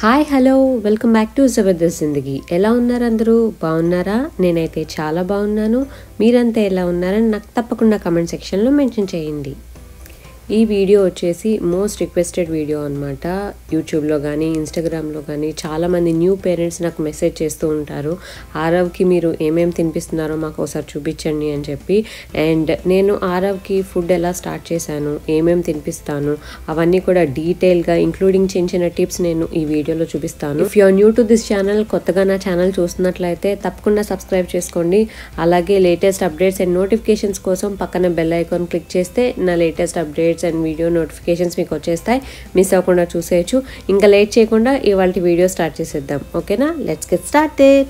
hi hello welcome back to Zabardast Zindagi ఎలా ఉన్నారు అందరూ బాగున్నారా నేనైతే చాలా బాగున్నాను మీరంతా ఎలా ఉన్నారని నాకు తప్పకుండా కమెంట్ సెక్షన్లో మెన్షన్ చేయండి ఈ వీడియో వచ్చేసి మోస్ట్ రిక్వెస్టెడ్ వీడియో అనమాట యూట్యూబ్లో కానీ ఇన్స్టాగ్రామ్లో కానీ చాలామంది న్యూ పేరెంట్స్ నాకు మెసేజ్ చేస్తూ ఉంటారు ఆరవ్కి మీరు ఏమేం తినిపిస్తున్నారో మాకు ఒకసారి చూపించండి అని చెప్పి అండ్ నేను ఆరవ్కి ఫుడ్ ఎలా స్టార్ట్ చేశాను ఏమేం తినిపిస్తాను అవన్నీ కూడా డీటెయిల్గా ఇంక్లూడింగ్ చిన్న చిన్న టిప్స్ నేను ఈ వీడియోలో చూపిస్తాను if you're new to this channel కొత్తగా నా ఛానల్ చూస్తున్నట్లయితే తప్పకుండా సబ్స్క్రైబ్ చేసుకోండి అలాగే లేటెస్ట్ అప్డేట్స్ అండ్ నోటిఫికేషన్స్ కోసం పక్కన బెల్ ఐకాన్ క్లిక్ చేస్తే నా latest updates and video notifications మీకు వచ్చేస్తాయి మిస్ అవ్వకుండా చూసేయచ్చు ఇంకా లేట్ చేయకుండా ఇవాళ వీడియో స్టార్ట్ చేసేద్దాం ఓకేనా let's get started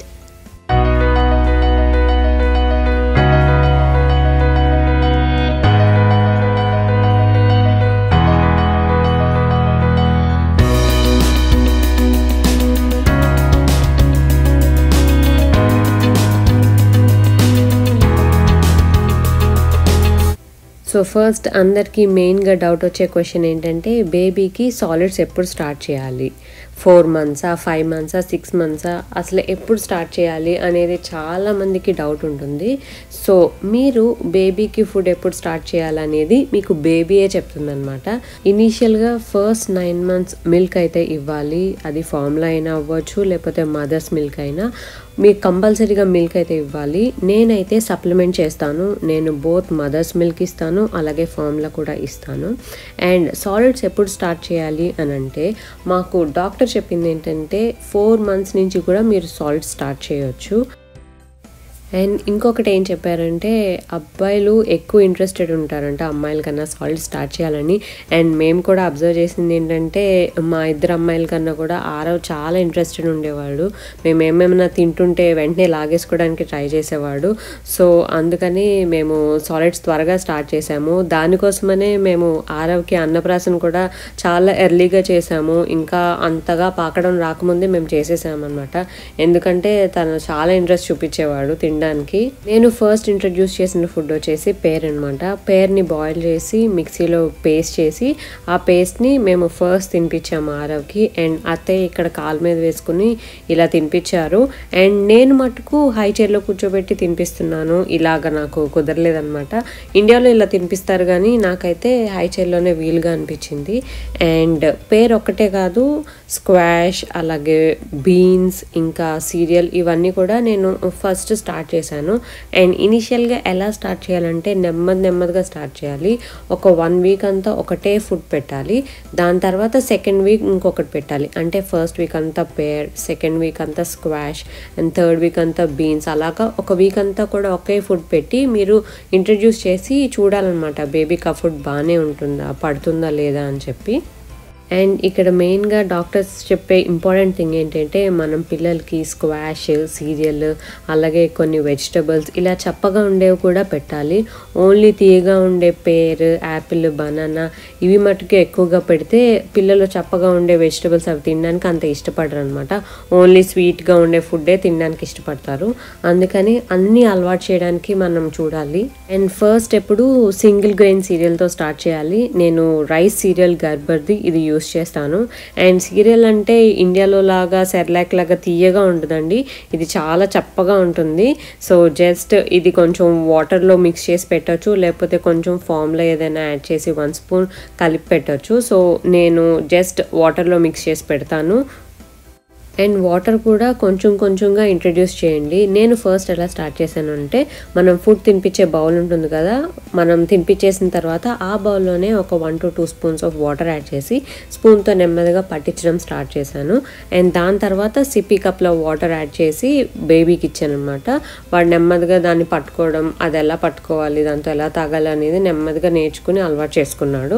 so first అందరికీ మెయిన్గా డౌట్ వచ్చే క్వశ్చన్ ఏంటంటే బేబీకి సాలిడ్స్ ఎప్పుడు స్టార్ట్ చేయాలి ఫోర్ మంత్సా ఫైవ్ మంత్సా సిక్స్ మంత్సా అసలు ఎప్పుడు స్టార్ట్ చేయాలి అనేది చాలా మందికి డౌట్ ఉంటుంది సో మీరు బేబీకి ఫుడ్ ఎప్పుడు స్టార్ట్ చేయాలనేది మీకు బేబీయే చెప్తుందనమాట ఇనీషియల్గా ఫస్ట్ నైన్ మంత్స్ మిల్క్ అయితే ఇవ్వాలి అది ఫార్ములా అయినా అవ్వచ్చు లేకపోతే మదర్స్ మిల్క్ అయినా మీకు కంపల్సరీగా మిల్క్ అయితే ఇవ్వాలి నేనైతే సప్లిమెంట్ చేస్తాను నేను బోత్ మదర్స్ మిల్క్ ఇస్తాను అలాగే ఫార్మ్లా కూడా ఇస్తాను అండ్ సాలిడ్స్ ఎప్పుడు స్టార్ట్ చేయాలి అని అంటే మాకు డాక్టర్ చెప్పింది ఏంటంటే ఫోర్ మంత్స్ నుంచి కూడా మీరు సాలిడ్ స్టార్ట్ చేయొచ్చు అండ్ ఇంకొకటి ఏం చెప్పారంటే అబ్బాయిలు ఎక్కువ ఇంట్రెస్టెడ్ ఉంటారంట అమ్మాయిల కన్నా సాలిడ్ స్టార్ట్ చేయాలని అండ్ మేము కూడా అబ్జర్వ్ చేసింది ఏంటంటే మా ఇద్దరు అమ్మాయిల కన్నా కూడా ఆరవ్ చాలా ఇంట్రెస్టెడ్ ఉండేవాడు మేము ఏమేమైనా తింటుంటే వెంటనే లాగేసుకోవడానికి ట్రై చేసేవాడు సో అందుకని మేము సాలిడ్స్ త్వరగా స్టార్ట్ చేసాము దానికోసమనే మేము ఆరవ్కి అన్నప్రాసన కూడా చాలా ఎర్లీగా చేసాము ఇంకా అంతగా పాకడం రాకముందే మేము చేసేసామన్నమాట ఎందుకంటే తను చాలా ఇంట్రెస్ట్ చూపించేవాడు తినడానికి నేను ఫస్ట్ ఇంట్రడ్యూస్ చేసిన ఫుడ్ వచ్చేసి పేర్ అనమాట పేర్ని బాయిల్ చేసి మిక్సీలో పేస్ట్ చేసి ఆ పేస్ట్ని మేము ఫస్ట్ తినిపించాము ఆరవ్కి అండ్ అత్తయ్య ఇక్కడ కాలు మీద వేసుకుని ఇలా తినిపించారు అండ్ నేను మటుకు హై చైర్లో కూర్చోబెట్టి తినిపిస్తున్నాను ఇలాగ నాకు కుదరలేదనమాట ఇండియాలో ఇలా తినిపిస్తారు కానీ నాకైతే హై చైర్లోనే వీలుగా అనిపించింది అండ్ పేరు ఒక్కటే కాదు స్క్వాష్ అలాగే బీన్స్ ఇంకా సీరియల్ ఇవన్నీ కూడా నేను ఫస్ట్ స్టార్ట్ చేశాను అండ్ ఇనిషియల్గా ఎలా స్టార్ట్ చేయాలంటే నెమ్మది నెమ్మదిగా స్టార్ట్ చేయాలి ఒక వన్ వీక్ అంతా ఒకటే ఫుడ్ పెట్టాలి దాని తర్వాత సెకండ్ వీక్ ఇంకొకటి పెట్టాలి అంటే ఫస్ట్ వీక్ అంతా పేర్ సెకండ్ వీక్ అంతా స్క్వాష్ అండ్ థర్డ్ వీక్ అంతా బీన్స్ అలాగా ఒక వీక్ అంతా కూడా ఒకే ఫుడ్ పెట్టి మీరు ఇంట్రడ్యూస్ చేసి చూడాలన్నమాట బేబీకి ఆ ఫుడ్ బాగానే ఉంటుందా పడుతుందా లేదా అని చెప్పి అండ్ ఇక్కడ మెయిన్గా డాక్టర్స్ చెప్పే ఇంపార్టెంట్ థింగ్ ఏంటంటే మనం పిల్లలకి స్క్వాష్ సీరియల్ అలాగే కొన్ని వెజిటబుల్స్ ఇలా చప్పగా ఉండేవి కూడా పెట్టాలి ఓన్లీ తీయగా ఉండే పేర్ యాపిల్ బనానా ఇవి మటుకు ఎక్కువగా పెడితే పిల్లలు చప్పగా ఉండే వెజిటబుల్స్ అవి తినడానికి అంత ఇష్టపడరు అనమాట ఓన్లీ స్వీట్గా ఉండే ఫుడ్డే తినడానికి ఇష్టపడతారు అందుకని అన్నీ అలవాటు చేయడానికి మనం చూడాలి అండ్ ఫస్ట్ ఎప్పుడు సింగిల్ గ్రెయిన్ సీరియల్తో స్టార్ట్ చేయాలి నేను రైస్ సీరియల్ గర్బర్ది ఇది యూస్ చేస్తాను అండ్ సీరియల్ అంటే ఇండియాలో లాగా సెర్లాక్ లాగా తీయగా ఉంటుందండి ఇది చాలా చప్పగా ఉంటుంది సో జస్ట్ ఇది కొంచెం వాటర్లో మిక్స్ చేసి పెట్టచ్చు లేకపోతే కొంచెం ఫామ్లో ఏదైనా యాడ్ చేసి వన్ స్పూన్ కలిపి పెట్టచ్చు సో నేను జస్ట్ వాటర్లో మిక్స్ చేసి పెడతాను అండ్ వాటర్ కూడా కొంచెం కొంచెంగా ఇంట్రడ్యూస్ చేయండి నేను ఫస్ట్ ఎలా స్టార్ట్ చేశాను అంటే మనం ఫుడ్ తినిపించే బౌల్ ఉంటుంది కదా మనం తినిపించేసిన తర్వాత ఆ బౌల్లోనే ఒక one to two spoons of water add చేసి స్పూన్తో నెమ్మదిగా పట్టించడం స్టార్ట్ చేశాను అండ్ దాని తర్వాత సిప్పీ కప్లో వాటర్ యాడ్ చేసి బేబీకి ఇచ్చాను అనమాట వాడు నెమ్మదిగా దాన్ని పట్టుకోవడం అది ఎలా పట్టుకోవాలి దాంతో ఎలా తాగాలి అనేది నెమ్మదిగా నేర్చుకుని అలవాటు చేసుకున్నాడు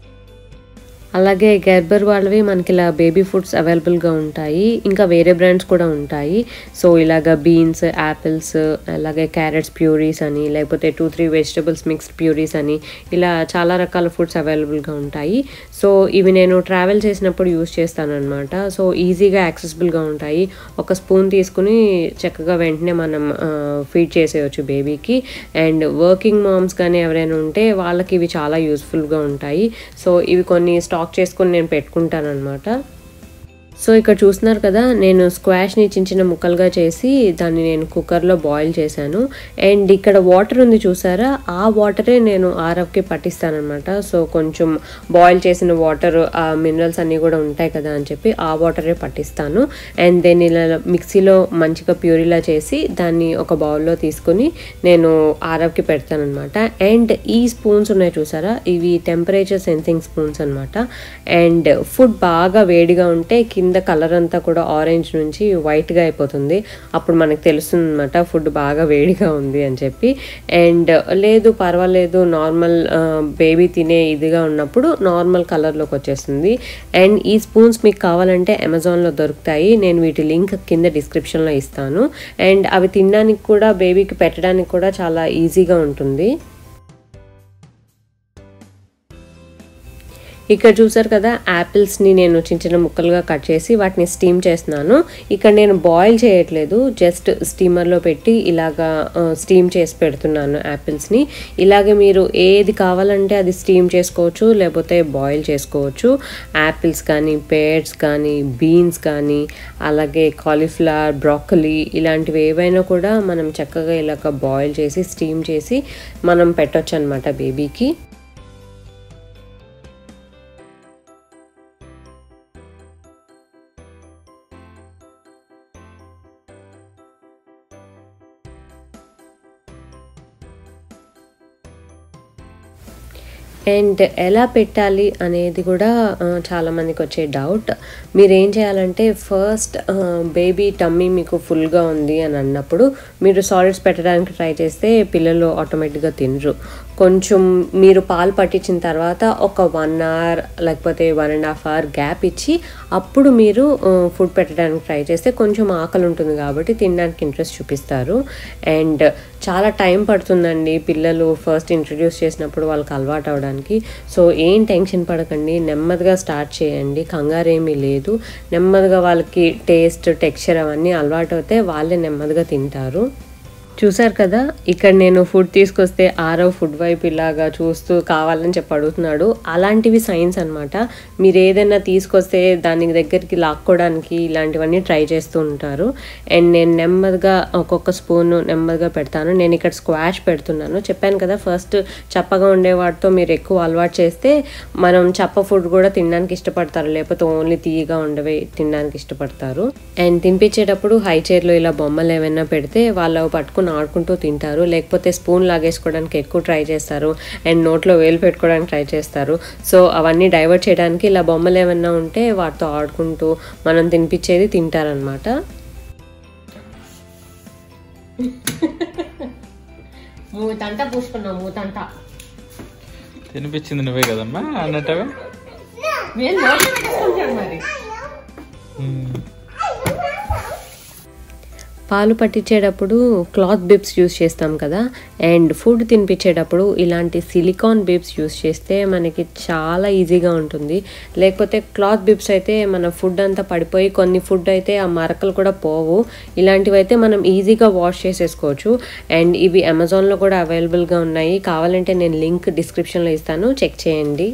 అలాగే గర్బర్ వాళ్ళవి మనకి ఇలా బేబీ ఫుడ్స్ అవైలబుల్గా ఉంటాయి ఇంకా వేరే బ్రాండ్స్ కూడా ఉంటాయి సో ఇలాగ బీన్స్ యాపిల్స్ అలాగే క్యారెట్స్ ప్యూరీస్ అని లేకపోతే two three vegetables mixed purees అని ఇలా చాలా రకాల ఫుడ్స్ అవైలబుల్గా ఉంటాయి సో ఇవి నేను ట్రావెల్ చేసినప్పుడు యూస్ చేస్తాను అనమాట సో ఈజీగా యాక్సెసిబుల్గా ఉంటాయి ఒక స్పూన్ తీసుకుని చక్కగా వెంటనే మనం ఫీడ్ చేసేయచ్చు బేబీకి అండ్ వర్కింగ్ మామ్స్ కానీ ఎవరైనా ఉంటే వాళ్ళకి ఇవి చాలా యూస్ఫుల్గా ఉంటాయి సో ఇవి కొన్ని స్టాక్ చేసుకొని నేను పెట్టుకుంటాను అనమాట సో ఇక్కడ చూస్తున్నారు కదా నేను స్క్వాష్ని చిన్న చిన్న ముక్కలుగా చేసి దాన్ని నేను కుక్కర్లో బాయిల్ చేశాను అండ్ ఇక్కడ వాటర్ ఉంది చూసారా ఆ వాటరే నేను ఆరవ్కి పట్టిస్తానమాట సో కొంచెం బాయిల్ చేసిన వాటర్ ఆ మినరల్స్ అన్నీ కూడా ఉంటాయి కదా అని చెప్పి ఆ వాటరే పట్టిస్తాను అండ్ దెన్ ఇలా మిక్సీలో మంచిగా ప్యూరిలా చేసి దాన్ని ఒక బౌల్లో తీసుకుని నేను ఆరవ్కి పెడతానమాట అండ్ ఈ స్పూన్స్ ఉన్నాయి చూసారా ఇవి టెంపరేచర్ సెన్సింగ్ స్పూన్స్ అనమాట అండ్ ఫుడ్ బాగా వేడిగా ఉంటే కింద కలర్ అంతా కూడా ఆరెంజ్ నుంచి వైట్గా అయిపోతుంది అప్పుడు మనకు తెలుస్తుంది అనమాట ఫుడ్ బాగా వేడిగా ఉంది అని చెప్పి అండ్ లేదు పర్వాలేదు నార్మల్ బేబీ తినే ఇదిగా ఉన్నప్పుడు నార్మల్ కలర్లోకి వచ్చేస్తుంది అండ్ ఈ స్పూన్స్ మీకు కావాలంటే అమెజాన్లో దొరుకుతాయి నేను వీటి లింక్ కింద డిస్క్రిప్షన్లో ఇస్తాను అండ్ అవి తినడానికి కూడా బేబీకి పెట్టడానికి కూడా చాలా ఈజీగా ఉంటుంది ఇక్కడ చూసారు కదా యాపిల్స్ని నేను చిన్న చిన్న ముక్కలుగా కట్ చేసి వాటిని స్టీమ్ చేస్తున్నాను ఇక్కడ నేను బాయిల్ చేయట్లేదు జస్ట్ స్టీమర్లో పెట్టి ఇలాగా స్టీమ్ చేసి పెడుతున్నాను యాపిల్స్ని ఇలాగే మీరు ఏది కావాలంటే అది స్టీమ్ చేసుకోవచ్చు లేకపోతే బాయిల్ చేసుకోవచ్చు యాపిల్స్ కానీ పేర్స్ కానీ బీన్స్ కానీ అలాగే కాలీఫ్లవర్ బ్రాకలీ ఇలాంటివి ఏవైనా కూడా మనం చక్కగా ఇలాగ బాయిల్ చేసి స్టీమ్ చేసి మనం పెట్టొచ్చు అనమాట బేబీకి అండ్ ఎలా పెట్టాలి అనేది కూడా ఆ, చాలా మందికి వచ్చే డౌట్ మీరు ఏం చేయాలంటే ఫస్ట్ బేబీ టమ్మీ మీకు ఫుల్గా ఉంది అని అన్నప్పుడు మీరు సాలిడ్స్ పెట్టడానికి ట్రై చేస్తే పిల్లలు ఆటోమేటిక్గా తినరు కొంచెం మీరు పాలు పట్టించిన తర్వాత ఒక వన్ అవర్ లేకపోతే one and half hour gap ఇచ్చి అప్పుడు మీరు ఫుడ్ పెట్టడానికి ట్రై చేస్తే కొంచెం ఆకలి ఉంటుంది కాబట్టి తినడానికి ఇంట్రెస్ట్ చూపిస్తారు అండ్ చాలా టైం పడుతుందండి పిల్లలు ఫస్ట్ ఇంట్రడ్యూస్ చేసినప్పుడు వాళ్ళకి అలవాటు అవడానికి సో ఏం టెన్షన్ పడకండి నెమ్మదిగా స్టార్ట్ చేయండి కంగారు ఏమీ లేదు నెమ్మదిగా వాళ్ళకి టేస్ట్ టెక్స్చర్ అవన్నీ అలవాటు అవుతే వాళ్ళే నెమ్మదిగా తింటారు చూసారు కదా ఇక్కడ నేను ఫుడ్ తీసుకొస్తే ఆరో ఫుడ్ వైపు ఇలాగా చూస్తూ కావాలని చెప్పి అడుగుతున్నాడు అలాంటివి సైన్స్ అనమాట మీరు ఏదైనా తీసుకొస్తే దాని దగ్గరికి లాక్కోవడానికి ఇలాంటివన్నీ ట్రై చేస్తూ ఉంటారు అండ్ నేను నెమ్మదిగా ఒక్కొక్క స్పూన్ నెమ్మదిగా పెడతాను నేను ఇక్కడ స్క్వాష్ పెడుతున్నాను చెప్పాను కదా ఫస్ట్ చప్పగా ఉండే వాటితో మీరు ఎక్కువ అలవాటు చేస్తే మనం చప్ప ఫుడ్ కూడా తినడానికి ఇష్టపడతారు లేకపోతే ఓన్లీ తీయగా ఉండవే తినడానికి ఇష్టపడతారు అండ్ తినిపించేటప్పుడు హై చైర్లో ఇలా బొమ్మలు ఏమైనా పెడితే వాళ్ళు పట్టుకుని ఆడుకుంటూ తింటారు లేకపోతే స్పూన్ లాగేసుకోవడానికి ఎక్కువ ట్రై చేస్తారు అండ్ నోట్లో వేలు పెట్టుకోవడానికి ట్రై చేస్తారు సో అవన్నీ డైవర్ట్ చేయడానికి ఇలా బొమ్మలు ఏమైనా ఉంటే వాటితో ఆడుకుంటూ మనం తినిపించేది తింటారనమాట మూతంట పూసుకున్నాం మూతంట తినిపించింది నువ్వే కదమ్మా అన్నట్టవే నేను నోట్లో పెట్టేసుకుంటాను మరి పాలు పట్టించేటప్పుడు క్లాత్ బిబ్స్ యూస్ చేస్తాం కదా అండ్ ఫుడ్ తినిపించేటప్పుడు ఇలాంటి సిలికాన్ బిబ్స్ యూస్ చేస్తే మనకి చాలా ఈజీగా ఉంటుంది లేకపోతే క్లాత్ బిబ్స్ అయితే మన ఫుడ్ అంతా పడిపోయి కొన్ని ఫుడ్ అయితే ఆ మరకలు కూడా పోవు ఇలాంటివి అయితే మనం ఈజీగా వాష్ చేసేసుకోవచ్చు అండ్ ఇవి అమెజాన్లో కూడా అవైలబుల్గా ఉన్నాయి కావాలంటే నేను లింక్ డిస్క్రిప్షన్లో ఇస్తాను చెక్ చేయండి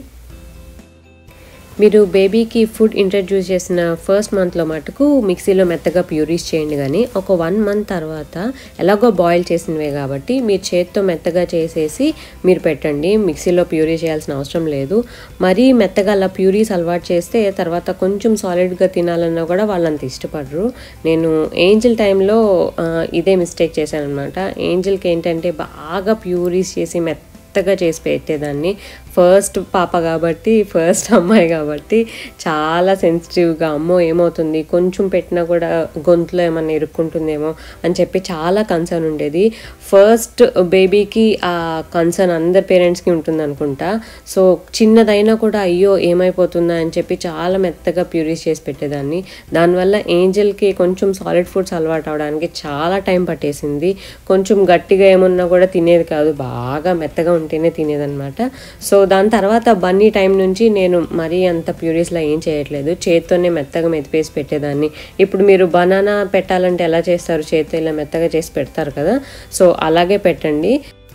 మీరు బేబీకి ఫుడ్ ఇంట్రడ్యూస్ చేసిన ఫస్ట్ మంత్లో మటుకు మిక్సీలో మెత్తగా ప్యూరీస్ చేయండి కానీ ఒక వన్ మంత్ తర్వాత ఎలాగో బాయిల్ చేసినవే కాబట్టి మీరు చేత్తో మెత్తగా చేసేసి మీరు పెట్టండి మిక్సీలో ప్యూరీ చేయాల్సిన అవసరం లేదు మరీ మెత్తగా అలా ప్యూరీస్ అలవాటు చేస్తే తర్వాత కొంచెం సాలిడ్గా తినాలన్నా కూడా వాళ్ళంత ఇష్టపడరు నేను ఏంజిల్ టైంలో ఆ, ఇదే మిస్టేక్ చేశాను అనమాట ఏంజిల్కి ఏంటంటే బాగా ప్యూరీస్ చేసి మెత్త మెత్తగా చేసి పెట్టేదాన్ని ఫస్ట్ పాప కాబట్టి ఫస్ట్ అమ్మాయి కాబట్టి చాలా సెన్సిటివ్గా అమ్మో ఏమవుతుంది కొంచెం పెట్టినా కూడా గొంతులో ఏమన్నా ఇరుక్కుంటుందేమో అని చెప్పి చాలా కన్సర్న్ ఉండేది ఫస్ట్ బేబీకి ఆ కన్సర్న్ అందరి పేరెంట్స్కి ఉంటుంది అనుకుంటా సో చిన్నదైనా కూడా అయ్యో ఏమైపోతుందా అని చెప్పి చాలా మెత్తగా ప్యూరీస్ చేసి పెట్టేదాన్ని దానివల్ల ఏంజల్కి కొంచెం సాలిడ్ ఫుడ్స్ అలవాటు అవడానికి చాలా టైం పట్టేసింది కొంచెం గట్టిగా ఏమున్నా కూడా తినేది కాదు బాగా మెత్తగా ఉంటేనే తినేదన్నమాట సో దాని తర్వాత బన్నీ టైం నుంచి నేను మరీ అంత ప్యూరీస్లో ఏం చేయట్లేదు చేత్తోనే మెత్తగా మెతిపేసి పెట్టేదాన్ని ఇప్పుడు మీరు బనానా పెట్టాలంటే ఎలా చేస్తారు చేత్తో ఇలా మెత్తగా చేసి పెడతారు కదా సో అలాగే పెట్టండి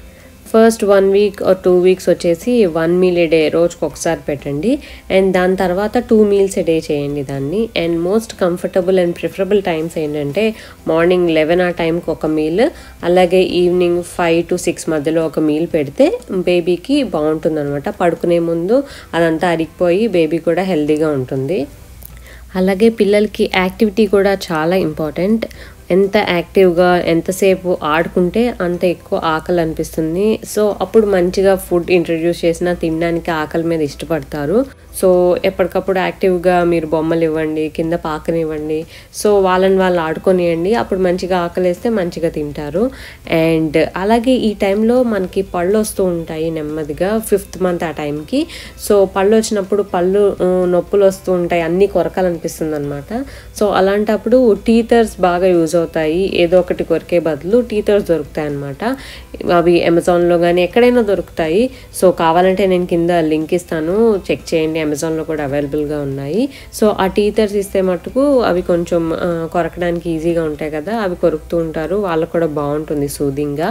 first one week or two weeks వచ్చేసి వన్ మీల్ ఏ డే రోజుకి ఒకసారి పెట్టండి అండ్ దాని తర్వాత టూ మీల్స్ ఏ డే చేయండి దాన్ని and most comfortable and preferable times ఏంటంటే మార్నింగ్ లెవెన్ ఆ టైంకి ఒక మీల్ అలాగే ఈవినింగ్ ఫైవ్ టు సిక్స్ మధ్యలో ఒక మీల్ పెడితే బేబీకి బాగుంటుంది అనమాట పడుకునే ముందు అదంతా అరిగిపోయి బేబీ కూడా హెల్తీగా ఉంటుంది అలాగే పిల్లలకి యాక్టివిటీ కూడా చాలా ఇంపార్టెంట్ ఎంత యాక్టివ్గా ఎంతసేపు ఆడుకుంటే అంత ఎక్కువ ఆకలి అనిపిస్తుంది సో అప్పుడు మంచిగా ఫుడ్ ఇంట్రడ్యూస్ చేసిన తినడానికి ఆకలి మీద ఇష్టపడతారు సో ఎప్పటికప్పుడు యాక్టివ్గా మీరు బొమ్మలు ఇవ్వండి కింద పాకనివ్వండి సో వాళ్ళని వాళ్ళు ఆడుకొనియండి అప్పుడు మంచిగా ఆకలేస్తే మంచిగా తింటారు అండ్ అలాగే ఈ టైంలో మనకి పళ్ళు వస్తూ ఉంటాయి నెమ్మదిగా ఫిఫ్త్ మంత్ ఆ టైంకి సో పళ్ళు వచ్చినప్పుడు పళ్ళు ఆ, నొప్పులు వస్తూ ఉంటాయి అన్నీ కొరకాలనిపిస్తుంది అనమాట సో అలాంటప్పుడు టీథర్స్ బాగా యూజ్ అవుతాయి ఏదో ఒకటి కొరికే బదులు టీథర్స్ దొరుకుతాయి అనమాట అవి అమెజాన్లో కానీ ఎక్కడైనా దొరుకుతాయి సో కావాలంటే నేను కింద లింక్ ఇస్తాను చెక్ చేయండి అమెజాన్లో కూడా అవైలబుల్గా ఉన్నాయి సో ఆ టీథర్స్ ఇస్తే మటుకు అవి కొంచెం ఆ, కొరకడానికి ఈజీగా ఉంటాయి కదా అవి కొరుకుతూ ఉంటారు వాళ్ళకు కూడా బాగుంటుంది సూదింగ్గా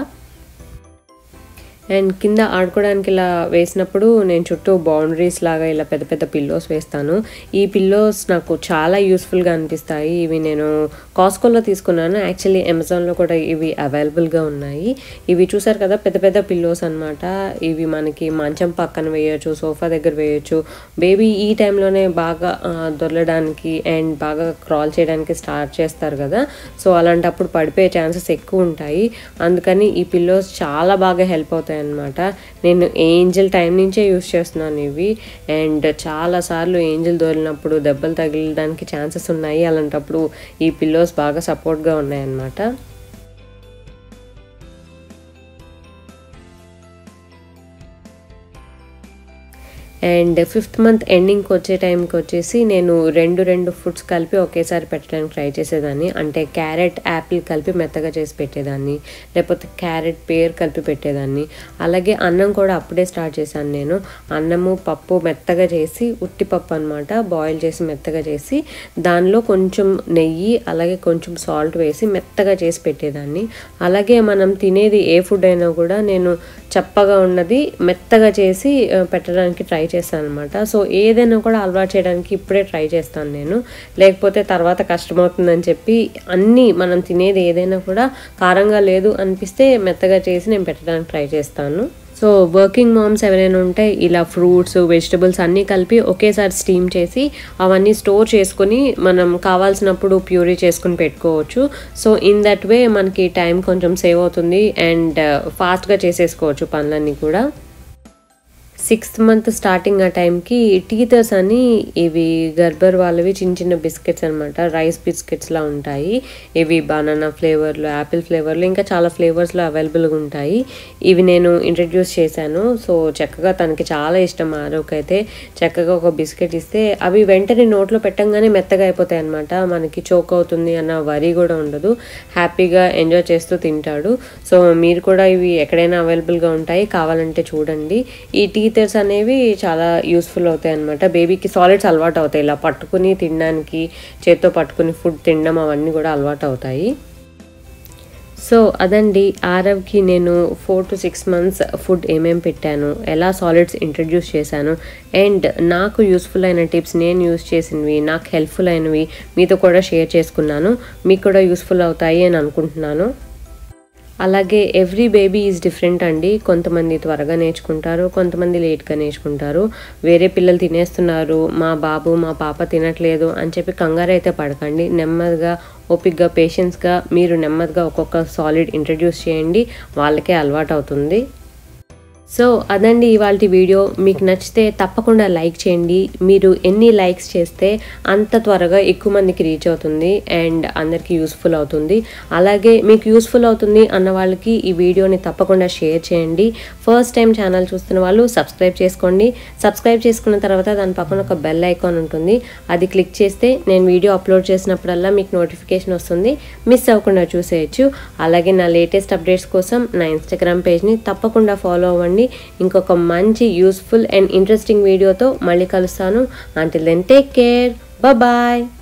అండ్ కింద ఆడుకోవడానికి ఇలా వేసినప్పుడు నేను చుట్టూ బౌండరీస్ లాగా ఇలా పెద్ద పెద్ద పిల్లోస్ వేస్తాను ఈ పిల్లోస్ నాకు చాలా యూస్ఫుల్గా అనిపిస్తాయి ఇవి నేను కాస్కోలో తీసుకున్నాను యాక్చువల్లీ అమెజాన్లో కూడా ఇవి అవైలబుల్గా ఉన్నాయి ఇవి చూసారు కదా పెద్ద పెద్ద పిల్లోస్ అన్నమాట ఇవి మనకి మంచం పక్కన వేయొచ్చు సోఫా దగ్గర వేయొచ్చు బేబీ ఈ టైంలోనే బాగా ఆ, దొరలడానికి అండ్ బాగా క్రాల్ చేయడానికి స్టార్ట్ చేస్తారు కదా సో అలాంటప్పుడు పడిపోయే ఛాన్సెస్ ఎక్కువ ఉంటాయి అందుకని ఈ పిల్లోస్ చాలా బాగా హెల్ప్ అవుతాయి అన్నమాట నేను ఏంజల్ టైం నుంచే యూస్ చేస్తున్నాను ఇవి అండ్ చాలా సార్లు ఏంజల్ దొరికినప్పుడు దెబ్బలు తగిలడానికి ఛాన్సెస్ ఉన్నాయి అలాంటప్పుడు ఈ పిల్లోస్ బాగా సపోర్ట్గా ఉన్నాయి అన్నమాట అండ్ ఫిఫ్త్ మంత్ ఎండింగ్కి వచ్చే టైంకి వచ్చేసి నేను రెండు రెండు ఫుడ్స్ కలిపి ఒకేసారి పెట్టడానికి ట్రై చేసేదాన్ని అంటే క్యారెట్ యాపిల్ కలిపి మెత్తగా చేసి పెట్టేదాన్ని లేకపోతే క్యారెట్ పేర్ కలిపి పెట్టేదాన్ని అలాగే అన్నం కూడా అప్పుడే స్టార్ట్ చేశాను నేను అన్నము పప్పు మెత్తగా చేసి ఉట్టి పప్పు అనమాట బాయిల్ చేసి మెత్తగా చేసి దానిలో కొంచెం నెయ్యి అలాగే కొంచెం సాల్ట్ వేసి మెత్తగా చేసి పెట్టేదాన్ని అలాగే మనం తినేది ఏ ఫుడ్ అయినా కూడా నేను చప్పగా ఉన్నది మెత్తగా చేసి ఆ, పెట్టడానికి ట్రై చేస్తాను అనమాట సో ఏదైనా కూడా అలవాటు చేయడానికి ఇప్పుడే ట్రై చేస్తాను నేను లేకపోతే తర్వాత కష్టమవుతుందని చెప్పి అన్నీ మనం తినేది ఏదైనా కూడా కారంగా లేదు అనిపిస్తే మెత్తగా చేసి నేను పెట్టడానికి ట్రై చేస్తాను సో వర్కింగ్ మామ్స్ ఎవరైనా ఉంటే ఇలా ఫ్రూట్స్ వెజిటబుల్స్ అన్నీ కలిపి ఒకేసారి స్టీమ్ చేసి అవన్నీ స్టోర్ చేసుకొని మనం కావాల్సినప్పుడు ప్యూరీ చేసుకుని పెట్టుకోవచ్చు సో ఇన్ దట్ వే మనకి టైం కొంచెం సేవ్ అవుతుంది అండ్ ఫాస్ట్గా చేసేసుకోవచ్చు పనులన్నీ కూడా సిక్స్త్ మంత్ స్టార్టింగ్ ఆ టైంకి టీథర్స్ అని ఇవి గర్భర్ వాళ్ళవి చిన్న చిన్న బిస్కెట్స్ అనమాట రైస్ బిస్కెట్స్లా ఉంటాయి ఇవి బనానా ఫ్లేవర్లు యాపిల్ ఫ్లేవర్లు ఇంకా చాలా ఫ్లేవర్స్లో అవైలబుల్గా ఉంటాయి ఇవి నేను ఇంట్రడ్యూస్ చేశాను సో చక్కగా తనకి చాలా ఇష్టం ఆరోగ్య అయితే చక్కగా ఒక బిస్కెట్ ఇస్తే అవి వెంటనే నోట్లో పెట్టంగానే మెత్తగా అయిపోతాయి అనమాట మనకి చోక్ అవుతుంది అన్న వరి కూడా ఉండదు హ్యాపీగా ఎంజాయ్ చేస్తూ తింటాడు సో మీరు కూడా ఇవి ఎక్కడైనా అవైలబుల్గా ఉంటాయి కావాలంటే చూడండి ఈ టీథర్స్ అనేవి చాలా యూస్ఫుల్ అవుతాయి అనమాట బేబీకి సాలిడ్స్ అలవాటు అవుతాయి ఇలా పట్టుకుని తినడానికి చేత్తో పట్టుకుని ఫుడ్ తినడం అవన్నీ కూడా అలవాటు అవుతాయి సో అదండి ఆరవ్కి నేను four to six months food ఏమేమి పెట్టాను ఎలా సాలిడ్స్ ఇంట్రడ్యూస్ చేశాను అండ్ నాకు యూస్ఫుల్ అయిన టిప్స్ నేను యూస్ చేసినవి నాకు హెల్ప్ఫుల్ అయినవి మీతో కూడా షేర్ చేసుకున్నాను మీకు కూడా యూస్ఫుల్ అవుతాయి అని అనుకుంటున్నాను అలాగే ఎవ్రీ బేబీ ఈజ్ డిఫరెంట్ అండి కొంతమంది త్వరగా నేర్చుకుంటారు కొంతమంది లేట్గా నేర్చుకుంటారు వేరే పిల్లలు తినేస్తున్నారు మా బాబు మా పాప తినట్లేదు అని చెప్పి కంగారు అయితే పడకండి నెమ్మదిగా ఓపిక్గా పేషెన్స్గా మీరు నెమ్మదిగా ఒక్కొక్క సాలిడ్ ఇంట్రడ్యూస్ చేయండి వాళ్ళకే అలవాటు అవుతుంది సో అదండి ఇవాళ వీడియో మీకు నచ్చితే తప్పకుండా లైక్ చేయండి మీరు ఎన్ని లైక్స్ చేస్తే అంత త్వరగా ఎక్కువ మందికి రీచ్ అవుతుంది అండ్ అందరికీ యూస్ఫుల్ అవుతుంది అలాగే మీకు యూస్ఫుల్ అవుతుంది అన్న వాళ్ళకి ఈ వీడియోని తప్పకుండా షేర్ చేయండి ఫస్ట్ టైం ఛానల్ చూస్తున్న వాళ్ళు సబ్స్క్రైబ్ చేసుకోండి సబ్స్క్రైబ్ చేసుకున్న తర్వాత దాని పక్కన ఒక బెల్ ఐకాన్ ఉంటుంది అది క్లిక్ చేస్తే నేను వీడియో అప్లోడ్ చేసినప్పుడల్లా మీకు నోటిఫికేషన్ వస్తుంది మిస్ అవ్వకుండా చూసేయచ్చు అలాగే నా లేటెస్ట్ అప్డేట్స్ కోసం నా ఇన్స్టాగ్రామ్ పేజ్ని తప్పకుండా ఫాలో అవ్వండి ఇంకొక మంచి యూస్ఫుల్ అండ్ ఇంట్రెస్టింగ్ వీడియోతో మళ్ళీ కలుస్తాను until then take care bye